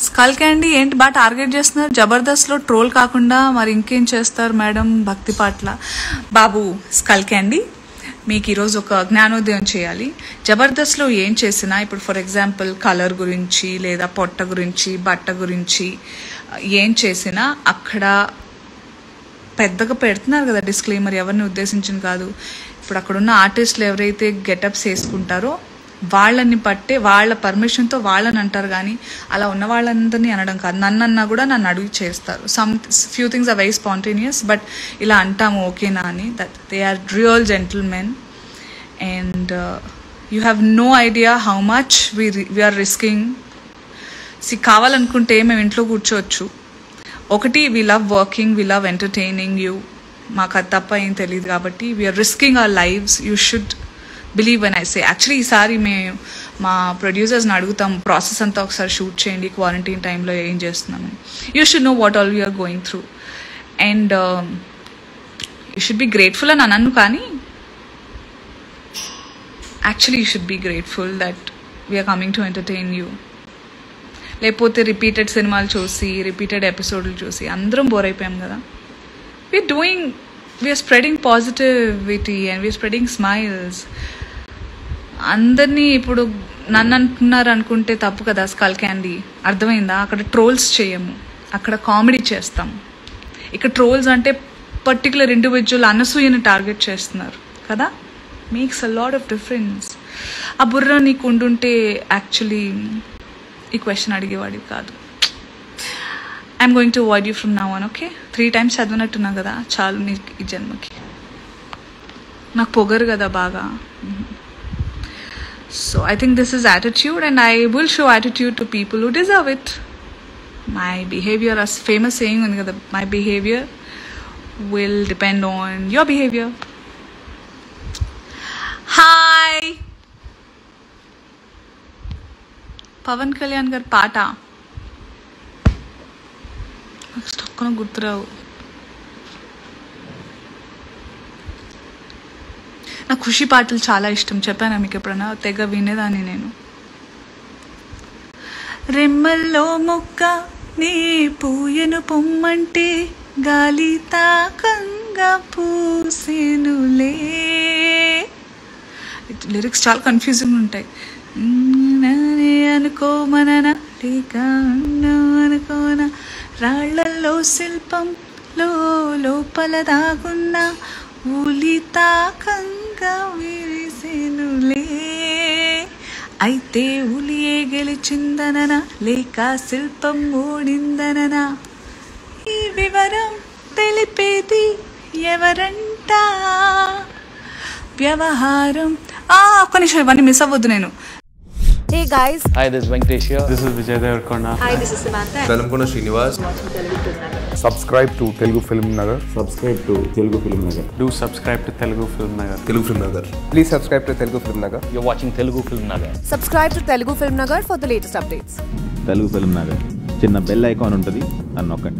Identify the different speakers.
Speaker 1: Skull candy ఏంటి బాగా target చేస్తున్నారు జబర్దస్త్లో ట్రోల్ కాకుండా మరి ఇంకేం చేస్తారు మేడం భక్తి పాటల బాబు స్కల్ క్యాండీ మీకు ఈరోజు ఒక జ్ఞానోదయం చేయాలి జబర్దస్త్లో ఏం చేసినా ఇప్పుడు ఫర్ ఎగ్జాంపుల్ కలర్ గురించి లేదా పొట్ట గురించి బట్ట గురించి ఏం చేసినా అక్కడ పెద్దగా పెడుతున్నారు కదా డిస్క్లైమర్ ఎవరిని ఉద్దేశించింది కాదు ఇప్పుడు అక్కడున్న ఆర్టిస్టులు ఎవరైతే గెటప్స్ వేసుకుంటారో వాళ్ళని పట్టే వాళ్ళ పర్మిషన్తో వాళ్ళని అంటారు కానీ అలా ఉన్న వాళ్ళందరినీ అనడం కాదు నన్ను అన్నా కూడా నన్ను అడిగి చేస్తారు some few things are very spontaneous but ఇలా అంటాము ఓకేనా అని that they are real gentlemen and you have no idea how much we we're risking see కావాలనుకుంటే మేము ఇంట్లో కూర్చోవచ్చు ఒకటి we love working we love entertaining you మాకు అది తప్ప ఏం తెలియదు కాబట్టి we're risking our lives you should believe when I say actually ఈసారి మేము మా ప్రొడ్యూసర్స్ని అడుగుతాం ప్రాసెస్ అంతా ఒకసారి షూట్ చేయండి క్వారంటైన్ టైంలో ఏం చేస్తున్నామని you should know what all we're going through and you should be grateful అని అనను కానీ actually you should be grateful that we're coming to entertain you లేకపోతే రిపీటెడ్ సినిమాలు చూసి రిపీటెడ్ ఎపిసోడ్లు చూసి అందరం బోర్ అయిపోయాం కదా we're doing we're spreading positivity and we're spreading smiles అందరినీ ఇప్పుడు నన్ను అంటున్నారు అనుకుంటే తప్పు కదా స్కల్ క్యాండీ అర్థమైందా అక్కడ ట్రోల్స్ చేయము అక్కడ కామెడీ చేస్తాం ఇక్కడ ట్రోల్స్ అంటే పర్టికులర్ ఇండివిజువల్ అనసూయని టార్గెట్ చేస్తున్నారు కదా makes a lot of difference ఆ బుర్ర నీకు ఉండుంటే యాక్చువల్లీ ఈ క్వశ్చన్ అడిగేవాడివి కాదు I'm going to avoid you from now అని ఓకే త్రీ టైమ్స్ చదివినట్టున్నా కదా చాలు నీకు ఈ జన్మకి నాకు పొగరు కదా బాగా so I think this is attitude and I will show attitude to people who deserve it my behaviour as famous saying ఉంది కదా my behaviour will depend on your behaviour hi Pawan Kalyan గారి పాట నాకు స్టక్కున గుర్తురావు నాకు ఖుషి పాటలు చాలా ఇష్టం చెప్పాను మీకు ఎప్పుడైనా తెగ వినేదాన్ని నేను రెమ్మల్లో మొక్క నీ పూయను పొమ్మంటే గాలి తాకంగా పూసెనులే లిరిక్స్ చాలా కన్ఫ్యూజింగ్ ఉంటాయి నానే అనుకోమనన లేక అనుకోన రాళ్లలో శిల్పం లో లోపల దాగున్న ఊలి తాకంగా విరిసెనులే అయితే ఉలియే గెలిచిందనన లేక శిల్పం ఓడిందననా ఈ వివరం తెలిపేది ఎవరంట వ్యవహారం ఆ, ఒక్క నిమిషం ఇవన్నీ మిస్ అవ్వద్దు నేను
Speaker 2: Hey guys,
Speaker 3: Hi, this is Venkatesh here.
Speaker 4: This is Vijay Devarkonda.
Speaker 2: hi, this is Samantha.
Speaker 5: Velankonda Srinivas
Speaker 6: subscribe to Telugu Film Nagar.
Speaker 7: subscribe to Telugu Film Nagar.
Speaker 4: Do subscribe to Telugu Film Nagar.
Speaker 5: Telugu film Nagar
Speaker 6: Please subscribe to Telugu Film Nagar.
Speaker 3: You're watching Telugu Film Nagar.
Speaker 2: Subscribe to Telugu Film Nagar for the latest updates.
Speaker 7: Telugu film Nagar చిన్న bell icon ఉంటుంది అని నొక్కండి